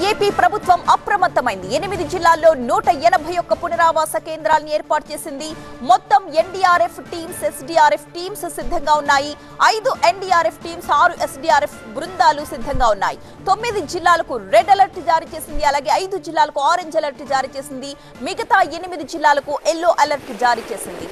AP ప్రభుత్వం అప్రమత్తమైంది ఎనిమిది జిల్లాల్లో నూట ఎనభై ఒక్క పునరావాస కేంద్రాలను ఏర్పాటు చేసింది మొత్తం ఎన్డీఆర్ఎఫ్ టీమ్స్ ఎస్డీఆర్ఎఫ్ టీమ్స్ సిద్ధంగా ఉన్నాయి ఐదు ఎన్డీఆర్ఎఫ్ టీమ్స్ ఆరు ఎస్డీఆర్ఎఫ్ బృందాలు సిద్ధంగా ఉన్నాయి తొమ్మిది జిల్లాలకు రెడ్ అలర్ట్ జారీ చేసింది అలాగే ఐదు జిల్లాలకు ఆరెంజ్ అలర్ట్ జారీ చేసింది మిగతా ఎనిమిది జిల్లాలకు ఎల్లో అలర్ట్ జారీ చేసింది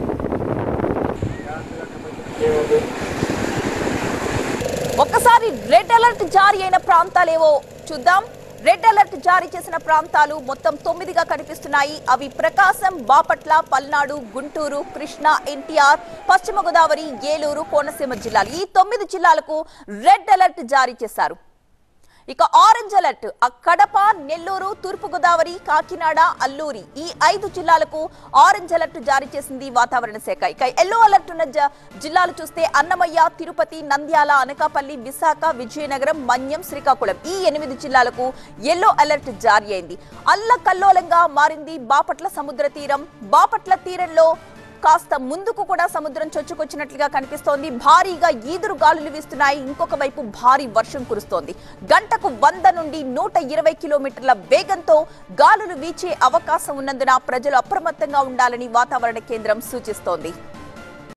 ఒక్కసారి రెడ్ అలర్ట్ జారీ అయిన ప్రాంతాలేవో చూద్దాం రెడ్ అలర్ట్ జారీ చేసిన ప్రాంతాలు మొత్తం తొమ్మిదిగా కనిపిస్తున్నాయి అవి ప్రకాశం బాపట్ల పల్నాడు గుంటూరు కృష్ణా ఎన్టీఆర్ పశ్చిమ గోదావరి ఏలూరు కోనసీమ జిల్లాలు ఈ తొమ్మిది జిల్లాలకు రెడ్ అలర్ట్ జారీ చేశారు ఇక ఆరెంజ్ అలర్ట్ ఆ కడప నెల్లూరు తూర్పుగోదావరి కాకినాడ అల్లూరి ఈ ఐదు జిల్లాలకు ఆరెంజ్ అలర్ట్ జారీ చేసింది వాతావరణ శాఖ ఇక ఎల్లో అలర్ట్ ఉన్న జ- జిల్లాలు చూస్తే అన్నమయ్య తిరుపతి నంద్యాల అనకాపల్లి విశాఖ విజయనగరం మన్యం శ్రీకాకుళం ఈ ఎనిమిది జిల్లాలకు ఎల్లో అలర్ట్ జారీ అయింది అల్లకల్లోలంగా మారింది బాపట్ల సముద్ర తీరం బాపట్ల తీరంలో కాస్త ముందుకు కూడా సముద్రం చొచ్చుకొచ్చినట్లుగా కనిపిస్తోంది భారీగా ఈదురు గాలులు వీస్తున్నాయి ఇంకొక వైపు భారీ వర్షం కురుస్తోంది గంటకు వంద నుండి నూట ఇరవై కిలోమీటర్ల వేగంతో గాలులు వీచే అవకాశం ఉన్నందున ప్రజలు అప్రమత్తంగా ఉండాలని వాతావరణ కేంద్రం సూచిస్తోంది